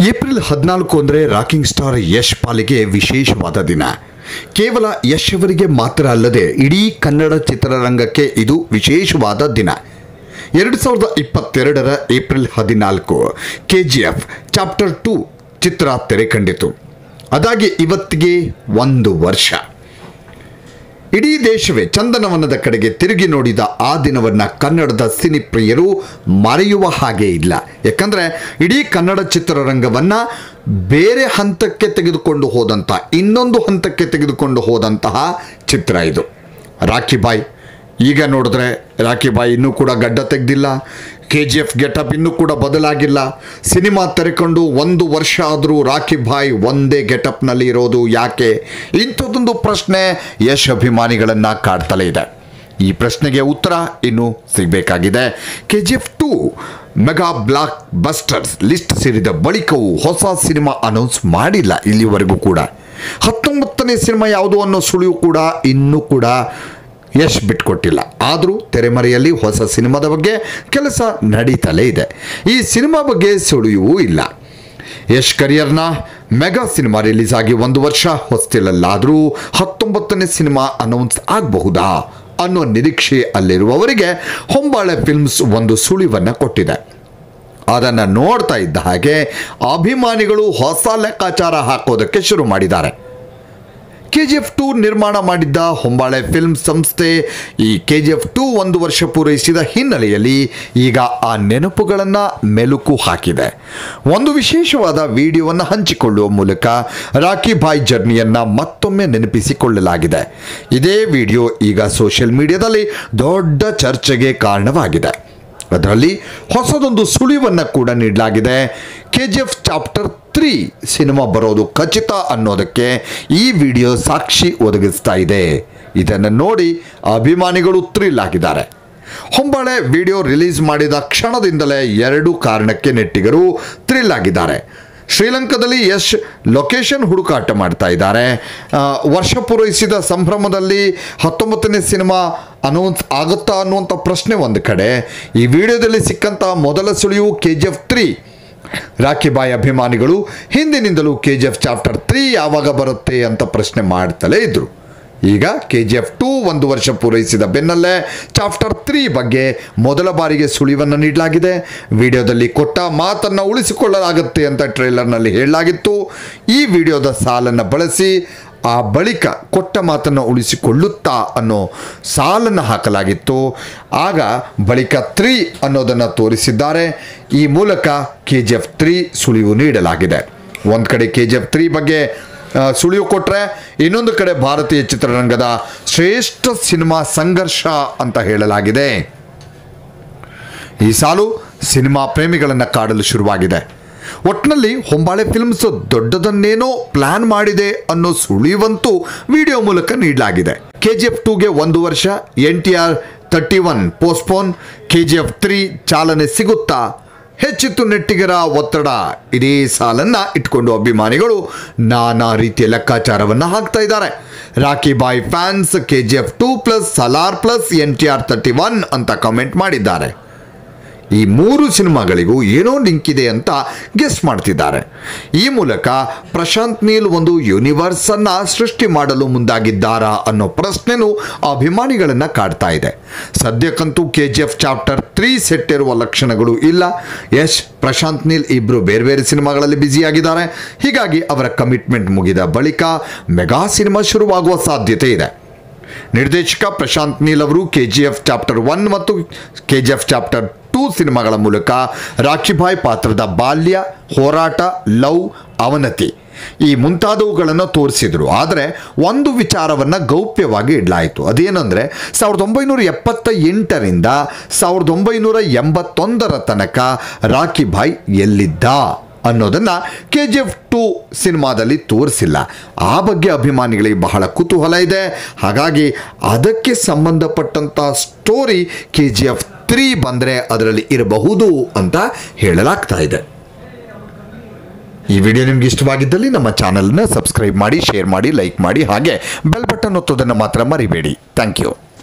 April ಹದಿನಾಲ್ಕು ಅಂದರೆ rocking star Yash ಪಾಲಿಗೆ ವಿಶೇಷವಾದ ದಿನ ಕೇವಲ ಯಶ್ ಅವರಿಗೆ ಮಾತ್ರ ಅಲ್ಲದೆ ಇಡೀ ಕನ್ನಡ ಚಿತ್ರರಂಗಕ್ಕೆ ಇದು ವಿಶೇಷವಾದ ದಿನ ಎರಡು ಸಾವಿರದ ಇಪ್ಪತ್ತೆರಡರ ಏಪ್ರಿಲ್ ಹದಿನಾಲ್ಕು K G F chapter two ಚಿತ್ರ ತೆರೆ ಕಂಡಿತು ಅದಾಗಿ ಇವತ್ತಿಗೆ ಒಂದು ವರ್ಷ ಇಡೀ ದೇಶವೇ ಚಂದನವನದ ಕಡೆಗೆ ತಿರುಗಿ ನೋಡಿದ ಆ ದಿನವನ್ನು ಕನ್ನಡದ ಸಿನಿಪ್ರಿಯರು ಮರೆಯುವ ಹಾಗೆ ಇಲ್ಲ ಯಾಕಂದರೆ ಇಡೀ ಕನ್ನಡ ಚಿತ್ರರಂಗವನ್ನು ಬೇರೆ ಹಂತಕ್ಕೆ ತೆಗೆದುಕೊಂಡು ಹೋದಂಥ ಇನ್ನೊಂದು ಹಂತಕ್ಕೆ ತೆಗೆದುಕೊಂಡು ಹೋದಂತಹ ಚಿತ್ರ ಇದು ರಾಖಿ ಬಾಯ್ ಈಗ ನೋಡಿದ್ರೆ ರಾಖಿ ಬಾಯ್ ಇನ್ನೂ ಕೂಡ ಗಡ್ಡ ತೆಗೆದಿಲ್ಲ ಕೆ ಜಿ ಎಫ್ ಗೆಟಪ್ ಇನ್ನೂ ಕೂಡ ಬದಲಾಗಿಲ್ಲ ಸಿನಿಮಾ ತೆರೆಕೊಂಡು ಒಂದು ವರ್ಷ ಆದರೂ ರಾಖಿ ಬಾಯ್ ಒಂದೇ ಗೆಟಪ್ನಲ್ಲಿ ಇರೋದು ಯಾಕೆ ಇಂಥದ್ದೊಂದು ಪ್ರಶ್ನೆ ಯಶ್ ಅಭಿಮಾನಿಗಳನ್ನು ಕಾಡ್ತಲೇ ಇದೆ ಈ ಪ್ರಶ್ನೆಗೆ ಉತ್ತರ ಇನ್ನೂ ಸಿಗಬೇಕಾಗಿದೆ K G F two mega blockbusters list ಸೇರಿದ ಬಳಿಕವೂ ಹೊಸ ಸಿನಿಮಾ ಅನೌನ್ಸ್ ಮಾಡಿಲ್ಲ ಇಲ್ಲಿವರೆಗೂ ಕೂಡ ಹತ್ತೊಂಬತ್ತನೇ ಸಿನಿಮಾ ಯಾವುದು ಅನ್ನೋ ಸುಳಿವು ಕೂಡ ಇನ್ನೂ ಕೂಡ ಯಶ್ ಬಿಟ್ಕೊಟ್ಟಿಲ್ಲ ಆದರೂ ತೆರೆಮರೆಯಲ್ಲಿ ಹೊಸ ಸಿನಿಮಾದ ಬಗ್ಗೆ ಕೆಲಸ ನಡೀತಲೇ ಇದೆ ಈ ಸಿನಿಮಾ ಬಗ್ಗೆ ಸುಳಿಯವೂ ಇಲ್ಲ ಯಶ್ ಕರಿಯರ್ನ ಮೆಗಾ ಸಿನಿಮಾ ರಿಲೀಸ್ ಆಗಿ ಒಂದು ವರ್ಷ ಹೊಸ್ತಿಲಲ್ಲಾದರೂ ಹತ್ತೊಂಬತ್ತನೇ ಸಿನಿಮಾ ಅನೌನ್ಸ್ ಆಗಬಹುದಾ ಅನ್ನೋ ನಿರೀಕ್ಷೆ ಅಲ್ಲಿರುವವರಿಗೆ ಹೊಂಬಾಳೆ ಫಿಲ್ಮ್ಸ್ ಒಂದು ಸುಳಿವನ್ನು ಕೊಟ್ಟಿದೆ ಅದನ್ನು ನೋಡ್ತಾ ಇದ್ದ ಹಾಗೆ ಅಭಿಮಾನಿಗಳು ಹೊಸ ಲೆಕ್ಕಾಚಾರ ಹಾಕೋದಕ್ಕೆ ಶುರು ಮಾಡಿದ್ದಾರೆ ಕೆ ಜಿ ಎಫ್ ಟು ನಿರ್ಮಾಣ ಮಾಡಿದ್ದ ಹೊಂಬಾಳೆ ಫಿಲ್ಮ್ ಸಂಸ್ಥೆ ಈ ಕೆ ಜಿ ಎಫ್ ಟು ಒಂದು ವರ್ಷ ಪೂರೈಸಿದ ಹಿನ್ನೆಲೆಯಲ್ಲಿ ಈಗ ಆ ನೆನಪುಗಳನ್ನು ಮೆಲುಕು ಹಾಕಿದೆ ಒಂದು ವಿಶೇಷವಾದ ವಿಡಿಯೋವನ್ನು ಹಂಚಿಕೊಳ್ಳುವ ಮೂಲಕ ರಾಖಿ ಬಾಯ್ ಜರ್ನಿಯನ್ನು ಮತ್ತೊಮ್ಮೆ ನೆನಪಿಸಿಕೊಳ್ಳಲಾಗಿದೆ ಇದೇ ವಿಡಿಯೋ ಈಗ ಸೋಷಿಯಲ್ ಮೀಡಿಯಾದಲ್ಲಿ ದೊಡ್ಡ ಚರ್ಚೆಗೆ ಕಾರಣವಾಗಿದೆ ಅದರಲ್ಲಿ ಹೊಸದೊಂದು ಸುಳಿವನ್ನು ಕೂಡ ನೀಡಲಾಗಿದೆ K G F chapter three cinema ಬರೋದು ಖಚಿತ ಅನ್ನೋದಕ್ಕೆ ಈ ವಿಡಿಯೋ ಸಾಕ್ಷಿ ಒದಗಿಸ್ತಾ ಇದೆ ಇದನ್ನು ನೋಡಿ ಅಭಿಮಾನಿಗಳು ಥ್ರಿಲ್ ಆಗಿದ್ದಾರೆ ಹೊಂಬಾಳೆ ವಿಡಿಯೋ ರಿಲೀಸ್ ಮಾಡಿದ ಕ್ಷಣದಿಂದಲೇ ಎರಡು ಕಾರಣಕ್ಕೆ ನೆಟ್ಟಿಗರು ಥ್ರಿಲ್ ಆಗಿದ್ದಾರೆ ಶ್ರೀಲಂಕಾದಲ್ಲಿ ಯಶ್ ಲೊಕೇಶನ್ ಹುಡುಕಾಟ ಮಾಡ್ತಾ ಇದ್ದಾರೆ ಆ, ವರ್ಷ ಪೂರೈಸಿದ ಸಂಭ್ರಮದಲ್ಲಿ ಹತ್ತೊಂಬತ್ತನೇ ಸಿನಿಮಾ ಅನೌನ್ಸ್ ಆಗುತ್ತಾ ಅನ್ನುವಂಥ ಪ್ರಶ್ನೆ ಒಂದು ಕಡೆ ಈ ವಿಡಿಯೋದಲ್ಲಿ ಸಿಕ್ಕಂಥ ಮೊದಲ ಸುಳಿವು K G F three Rocky Bhai ಅಭಿಮಾನಿಗಳು ಹಿಂದಿನಿಂದಲೂ K G F chapter three ಯಾವಾಗ ಬರುತ್ತೆ ಅಂತ ಪ್ರಶ್ನೆ ಮಾಡ್ತಲೇ ಇದ್ರು ಈಗ ಕೆ ಜಿ ಎಫ್ ಟೂ ಒಂದು ವರ್ಷ ಪೂರೈಸಿದ ಬೆನ್ನಲ್ಲೇ ಚಾಪ್ಟರ್ ತ್ರೀ ಬಗ್ಗೆ ಮೊದಲ ಬಾರಿಗೆ ಸುಳಿವನ್ನು ನೀಡಲಾಗಿದೆ ವಿಡಿಯೋದಲ್ಲಿ ಕೊಟ್ಟ ಮಾತನ್ನು ಉಳಿಸಿಕೊಳ್ಳಲಾಗುತ್ತೆ ಅಂತ ಟ್ರೇಲರ್ನಲ್ಲಿ ಹೇಳಲಾಗಿತ್ತು ಈ ವಿಡಿಯೋದ ಸಾಲನ್ನು ಬಳಸಿ ಆ ಬಳಿಕ ಕೊಟ್ಟ ಮಾತನ್ನು ಉಳಿಸಿಕೊಳ್ಳುತ್ತಾ ಅನ್ನೋ ಸಾಲನ್ನು ಹಾಕಲಾಗಿತ್ತು ಆಗ ಬಳಿಕ ತ್ರೀ ಅನ್ನೋದನ್ನು ತೋರಿಸಿದ್ದಾರೆ ಈ ಮೂಲಕ ಕೆ ಜಿ ಎಫ್ ತ್ರೀ ಸುಳಿವು ನೀಡಲಾಗಿದೆ ಒಂದು ಕಡೆ ಕೆ ಜಿ ಎಫ್ ತ್ರೀ ಬಗ್ಗೆ ಆ, ಸುಳಿವು ಕೊಟ್ಟರೆ ಇನ್ನೊಂದು ಕಡೆ ಭಾರತೀಯ ಚಿತ್ರರಂಗದ ಶ್ರೇಷ್ಠ ಸಿನಿಮಾ ಸಂಘರ್ಷ ಅಂತ ಹೇಳಲಾಗಿದೆ ಈ ಸಾಲು ಸಿನಿಮಾ ಪ್ರೇಮಿಗಳನ್ನು ಕಾಡಲು ಶುರುವಾಗಿದೆ ಒಟ್ಟಿನಲ್ಲಿ ಹೊಂಬಾಳೆ ಫಿಲ್ಮ್ಸ್ ದೊಡ್ಡದನ್ನೇನೋ ಪ್ಲಾನ್ ಮಾಡಿದೆ ಅನ್ನೋ ಸುಳಿವಂತೂ ವಿಡಿಯೋ ಮೂಲಕ ನೀಡಲಾಗಿದೆ ಕೆ ಜಿ ಎಫ್ ಟೂಗೆ ಒಂದು ವರ್ಷ N T R thirty one postpone K G F three ಚಾಲನೆ ಸಿಗುತ್ತಾ ಹೆಚ್ಚಿತ್ತು ನೆಟ್ಟಿಗರ ಒತ್ತಡ ಇಡೀ ಸಾಲನ್ನ ಇಟ್ಕೊಂಡು ಅಭಿಮಾನಿಗಳು ನಾನಾ ರೀತಿಯ ಲೆಕ್ಕಾಚಾರವನ್ನು ಹಾಕ್ತಾ ಇದ್ದಾರೆ Rocky Bhai fans K G F two plus Salaar plus N T R thirty one ಅಂತ ಕಮೆಂಟ್ ಮಾಡಿದ್ದಾರೆ ಈ ಮೂರು ಸಿನಿಮಾಗಳಿಗೂ ಏನೋ ಲಿಂಕ್ ಇದೆ ಅಂತ ಗೆಸ್ ಮಾಡ್ತಿದ್ದಾರೆ ಈ ಮೂಲಕ ಪ್ರಶಾಂತ್ ನೀಲ್ ಒಂದು ಯೂನಿವರ್ಸ್ ಅನ್ನ ಸೃಷ್ಟಿ ಮಾಡಲು ಮುಂದಾಗಿದ್ದಾರಾ ಅನ್ನೋ ಪ್ರಶ್ನೆನೂ ಅಭಿಮಾನಿಗಳನ್ನ ಕಾಡ್ತಾ ಇದೆ ಸದ್ಯಕ್ಕಂತೂ K G F chapter three set ಇರುವ ಲಕ್ಷಣಗಳು ಇಲ್ಲ ಯಶ್ ಪ್ರಶಾಂತ್ ನೀಲ್ ಇಬ್ರು ಬೇರೆ ಬೇರೆ ಸಿನಿಮಾಗಳಲ್ಲಿ ಬ್ಯುಸಿಯಾಗಿದ್ದಾರೆ ಹೀಗಾಗಿ ಅವರ ಕಮಿಟ್ಮೆಂಟ್ ಮುಗಿದ ಬಳಿಕ ಮೆಗಾ ಸಿನಿಮಾ ಶುರುವಾಗುವ ಸಾಧ್ಯತೆ ಇದೆ ನಿರ್ದೇಶಕ ಪ್ರಶಾಂತ್ ನೀಲ್ ಅವರು K G F chapter one ಮತ್ತು K G F chapter two ಸಿನಿಮಾಗಳ ಮೂಲಕ ರಾಖಿಭಾಯ್ ಪಾತ್ರದ ಬಾಲ್ಯ ಹೋರಾಟ ಲವ್ ಅವನತಿ ಈ ಮುಂತಾದವುಗಳನ್ನು ತೋರಿಸಿದರು ಆದರೆ ಒಂದು ವಿಚಾರವನ್ನು ಗೌಪ್ಯವಾಗಿ ಇಡಲಾಯಿತು ಅದೇನೆಂದರೆ ಸಾವಿರದ ಒಂಬೈನೂರ ಎಪ್ಪತ್ತ ಎಂಟರಿಂದ ಸಾವಿರದ ಒಂಬೈನೂರ ಎಂಬತ್ತೊಂದರ ತನಕ ರಾಖಿಭಾಯ್ ಎಲ್ಲಿದ್ದ ಅನ್ನೋದನ್ನು ಕೆ ಜಿ ಎಫ್ ಟು ಸಿನಿಮಾದಲ್ಲಿ ತೋರಿಸಿಲ್ಲ ಆ ಬಗ್ಗೆ ಅಭಿಮಾನಿಗಳಿಗೆ ಬಹಳ ಕುತೂಹಲ ಇದೆ ಹಾಗಾಗಿ ಅದಕ್ಕೆ ಸಂಬಂಧಪಟ್ಟಂಥ story K G F three ಬಂದರೆ ಅದರಲ್ಲಿ ಇರಬಹುದು ಅಂತ ಹೇಳಲಾಗ್ತಾ ಇದೆ ಈ ವಿಡಿಯೋ ನಿಮ್ಗೆ ಇಷ್ಟವಾಗಿದ್ದಲ್ಲಿ ನಮ್ಮ ಚಾನಲ್ನ ಸಬ್ಸ್ಕ್ರೈಬ್ ಮಾಡಿ ಶೇರ್ ಮಾಡಿ ಲೈಕ್ ಮಾಡಿ ಹಾಗೆ ಬೆಲ್ ಬಟನ್ ಒತ್ತೋದನ್ನು ಮಾತ್ರ ಮರಿಬೇಡಿ ಥ್ಯಾಂಕ್ ಯು